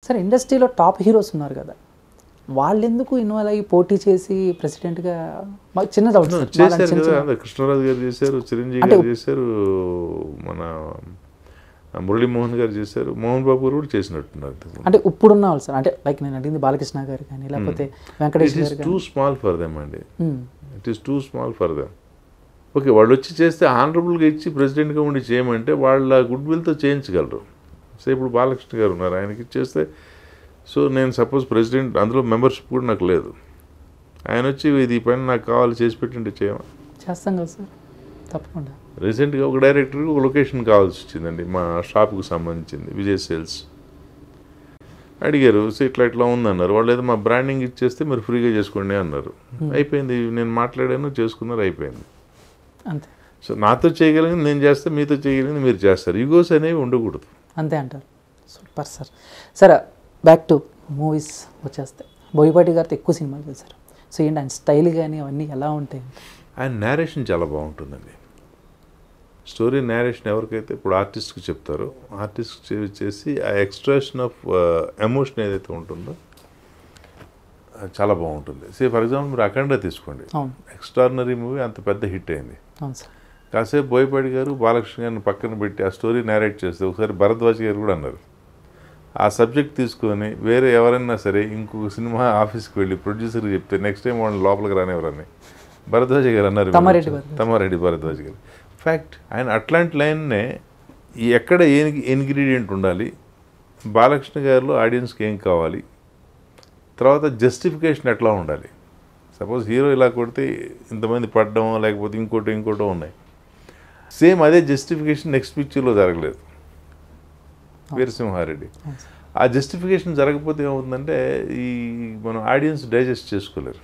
Sir ఇండస్ట్రీలో top heroes ఉన్నారు కదా వాళ్ళెందుకు ఇన్వాల్వ్ అయ్యి పోటీ చేసి ప్రెసిడెంట్గా మాకు చిన్న డౌట్ సార్. చేశారు వాళ్ళ చిన్న కదా చిన్న- అదే కృష్ణరాజు గారు చేశారు చిరంజీవి అంటే- గారు చేశారు మన మురళీమోహన్ గారు చేశారు మోహన్ బాబు గారు కూడా చేసినట్టున్నారు అంటే ఇప్పుడున్న వాళ్ళు సార్ అంటే లైక్ నేను అడిగింది బాలకృష్ణ గారు కానీ లేకపోతే Venkatesh it is garu too కానీ స్మాల్ ఫర్ దెమ్ అండి hmm. It is too small for them okay వాళ్ళు వచ్చి చేస్తే ఆనరబుల్గా ఇచ్చి ప్రెసిడెంట్గా ఉండి చేయమంటే వాళ్ళ గుడ్ విల్తో చేయించగలరు సో ఇప్పుడు బాలకృష్ణ గారు ఉన్నారు ఆయనకి ఇచ్చేస్తే సో నేను సపోజ్ ప్రెసిడెంట్ అందులో మెంబర్షిప్ కూడా నాకు లేదు ఆయన వచ్చి ఇది ఈ పని నాకు కావాలి చేసి పెట్టింటే చేయమా చేస్తాం కదా సార్ తప్పకుండా రీసెంట్గా ఒక డైరెక్టర్కి ఒక లొకేషన్ కావాల్సి వచ్చిందండి మా షాప్కి సంబంధించింది విజయ్ సేల్స్ అడిగారు సో ఇట్లా ఇట్లా ఉందన్నారు వాళ్ళు ఏదో మా బ్రాండింగ్ ఇచ్చేస్తే మీరు ఫ్రీగా చేసుకోండి అన్నారు అయిపోయింది నేను మాట్లాడాను చేసుకున్నారు అయిపోయింది అంతే సో నాతో చేయగలిగింది నేను చేస్తే మీతో చేయగలిగింది మీరు చేస్తారు ఈగోస్ అనేవి ఉండకూడదు అంతే అంటారు సూపర్ సార్ సరే బ్యాక్ టు మూవీస్ వచ్చేస్తే బోయపాటి గారితో ఎక్కువ సినిమాలు చేశారు సో ఏంటి ఆయన స్టైల్ కానీ అవన్నీ ఎలా ఉంటాయి ఆయన నేరేషన్ చాలా బాగుంటుందండి స్టోరీ నేరేషన్ ఎవరికైతే ఇప్పుడు ఆర్టిస్ట్కి చెప్తారో ఆర్టిస్ట్ చేసి ఆ ఎక్స్ట్రాషన్ ఆఫ్ ఎమోషన్ ఏదైతే ఉంటుందో అది చాలా బాగుంటుంది సే ఫర్ ఎగ్జాంపుల్ మీరు అఖండ తీసుకోండి అవును ఎక్స్ట్రాడినరీ మూవీ అంత పెద్ద హిట్ అయింది అవును సార్ కాసేపు బోయపాటి గారు బాలకృష్ణ గారిని పక్కన పెట్టి ఆ స్టోరీ నేరేట్ చేస్తే ఒకసారి భరద్వాజ్ గారు కూడా అన్నారు ఆ సబ్జెక్ట్ తీసుకొని వేరే ఎవరైనా సరే ఇంకొక సినిమా ఆఫీస్కి వెళ్ళి ప్రొడ్యూసర్కి చెప్తే నెక్స్ట్ టైం వాళ్ళని లోపలికి రానివ్వరని భరద్వాజ్ గారు అన్నారు తమ్మారెడ్డి భరద్వాజ్. తమ్మారెడ్డి భరద్వాజ్ గారు ఫ్యాక్ట్ ఆయన అట్లాంటి లైన్నే ఈ ఎక్కడ ఏ ఇంగ్రీడియంట్ ఉండాలి బాలకృష్ణ గారిలో ఆడియన్స్కి ఏం కావాలి తర్వాత జస్టిఫికేషన్ ఎట్లా ఉండాలి సపోజ్ హీరో ఇలా కొడితే ఇంతమంది పడ్డం లేకపోతే ఇంకోటి ఇంకోటో ఉన్నాయి సేమ్ అదే జస్టిఫికేషన్ నెక్స్ట్ పిక్చర్లో జరగలేదు వీరసింహారెడ్డి అవును సార్ ఆ జస్టిఫికేషన్ జరగకపోతే ఏమవుతుందంటే ఈ మనం ఆడియన్స్ డైజెస్ట్ చేసుకోలేరు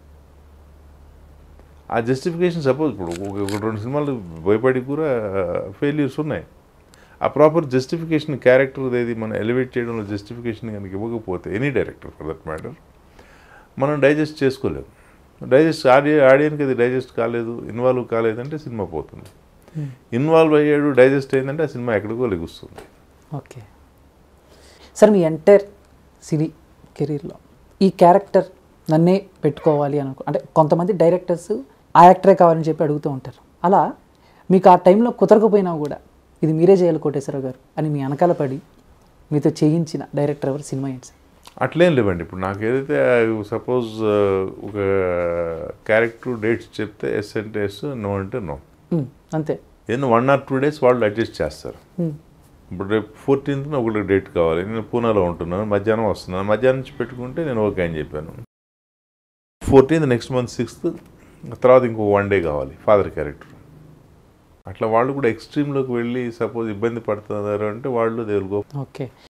ఆ జస్టిఫికేషన్ సపోజ్ ఇప్పుడు ఒక ఒక రెండు సినిమాలు భయపడి కూడా ఫెయిల్యూర్స్ ఉన్నాయి ఆ ప్రాపర్ జస్టిఫికేషన్ క్యారెక్టర్ ఏది మనం ఎలివేట్ చేయడంలో జస్టిఫికేషన్ కనుక ఇవ్వకపోతే any director for that matter మనం డైజెస్ట్ చేసుకోలేము డైజెస్ట్ ఆడియో ఆడియన్కి అది డైజెస్ట్ కాలేదు ఇన్వాల్వ్ కాలేదంటే సినిమా పోతుంది ఇన్వాల్వ్ అయ్యాడు డైజెస్ట్ అయిందంటే ఆ సినిమా ఎక్కడికో లెగుస్తుంది ఓకే సార్ మీ ఎంటైర్ సినీ కెరీర్లో ఈ క్యారెక్టర్ నన్నే పెట్టుకోవాలి అనుకో అంటే కొంతమంది డైరెక్టర్స్ ఆ యాక్టరే కావాలని చెప్పి అడుగుతూ ఉంటారు అలా మీకు ఆ టైంలో కుదరకపోయినా కూడా ఇది మీరే చేయాలి కోటేశ్వరరావు గారు అని మీ వెనకాల పడి మీతో చేయించిన డైరెక్టర్ ఎవరు సినిమా ఏంటి సార్ అట్లేం లేవండి ఇప్పుడు నాకు ఏదైతే సపోజ్ ఒక క్యారెక్టర్ డేట్స్ చెప్తే ఎస్ అంటే ఎస్ నో అంటే నో ఉమ్, అంతే ఏదో వన్ ఆర్ టూ డేస్ వాళ్ళు అడ్జస్ట్ చేస్తారు ఉమ్, ఇప్పుడు రేపు ఫోర్టీన్త్న ఒకటి డేట్ కావాలి నేను పూనాలో ఉంటున్నాను మధ్యాహ్నం వస్తున్నాను మధ్యాహ్నం నుంచి పెట్టుకుంటే నేను ఓకే అని చెప్పాను ఫోర్టీన్త్ నెక్స్ట్ మంత్ సిక్స్త్ తర్వాత ఇంకో వన్ డే కావాలి ఫాదర్ క్యారెక్టర్ అట్లా వాళ్ళు కూడా ఎక్స్ట్రీమ్లోకి వెళ్ళి సపోజ్ ఇబ్బంది పడుతున్నారు అంటే వాళ్ళు దే విల్ గో ఓకే